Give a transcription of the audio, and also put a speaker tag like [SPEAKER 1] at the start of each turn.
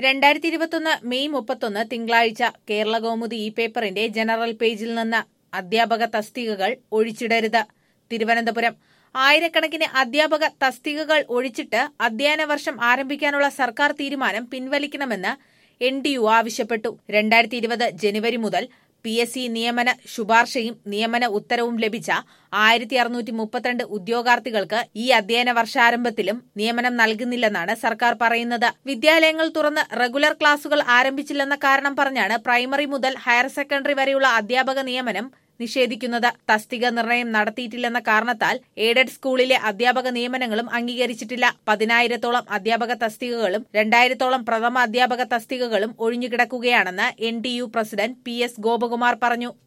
[SPEAKER 1] രണ്ടായിരത്തി ഇരുപത്തൊന്ന് മെയ് മുപ്പത്തൊന്ന് തിങ്കളാഴ്ച കേരള കൗമുദി ഇ പേപ്പറിന്റെ ജനറൽ പേജിൽ നിന്ന് അധ്യാപക തസ്തികകൾ ഒഴിച്ചിടരുത് തിരുവനന്തപുരം ആയിരക്കണക്കിന് അധ്യാപക തസ്തികകൾ ഒഴിച്ചിട്ട് അധ്യയന വർഷം ആരംഭിക്കാനുള്ള സർക്കാർ തീരുമാനം പിൻവലിക്കണമെന്ന് എൻ ഡി യു ആവശ്യപ്പെട്ടു രണ്ടായിരത്തി ഇരുപത് ജനുവരി മുതൽ പി എസ് സി നിയമന ശുപാർശയും നിയമന ഉത്തരവും ലഭിച്ച ആയിരത്തി അറുന്നൂറ്റി മുപ്പത്തിരണ്ട് ഉദ്യോഗാർത്ഥികൾക്ക് ഈ അധ്യയന വർഷാരംഭത്തിലും നിയമനം നൽകുന്നില്ലെന്നാണ് സർക്കാർ പറയുന്നത് വിദ്യാലയങ്ങൾ തുറന്ന് റെഗുലർ ക്ലാസുകൾ ആരംഭിച്ചില്ലെന്ന കാരണം പറഞ്ഞാണ് പ്രൈമറി മുതൽ ഹയർ സെക്കൻഡറി വരെയുള്ള അധ്യാപക നിയമനം നിഷേധിക്കുന്നത് തസ്തിക നിർണയം നടത്തിയിട്ടില്ലെന്ന കാരണത്താൽ എയ്ഡഡ് സ്കൂളിലെ അധ്യാപക നിയമനങ്ങളും അംഗീകരിച്ചിട്ടില്ല പതിനായിരത്തോളം അധ്യാപക തസ്തികകളും രണ്ടായിരത്തോളം പ്രഥമ അധ്യാപക തസ്തികകളും ഒഴിഞ്ഞുകിടക്കുകയാണെന്ന് N president P S Gopakumar പറഞ്ഞു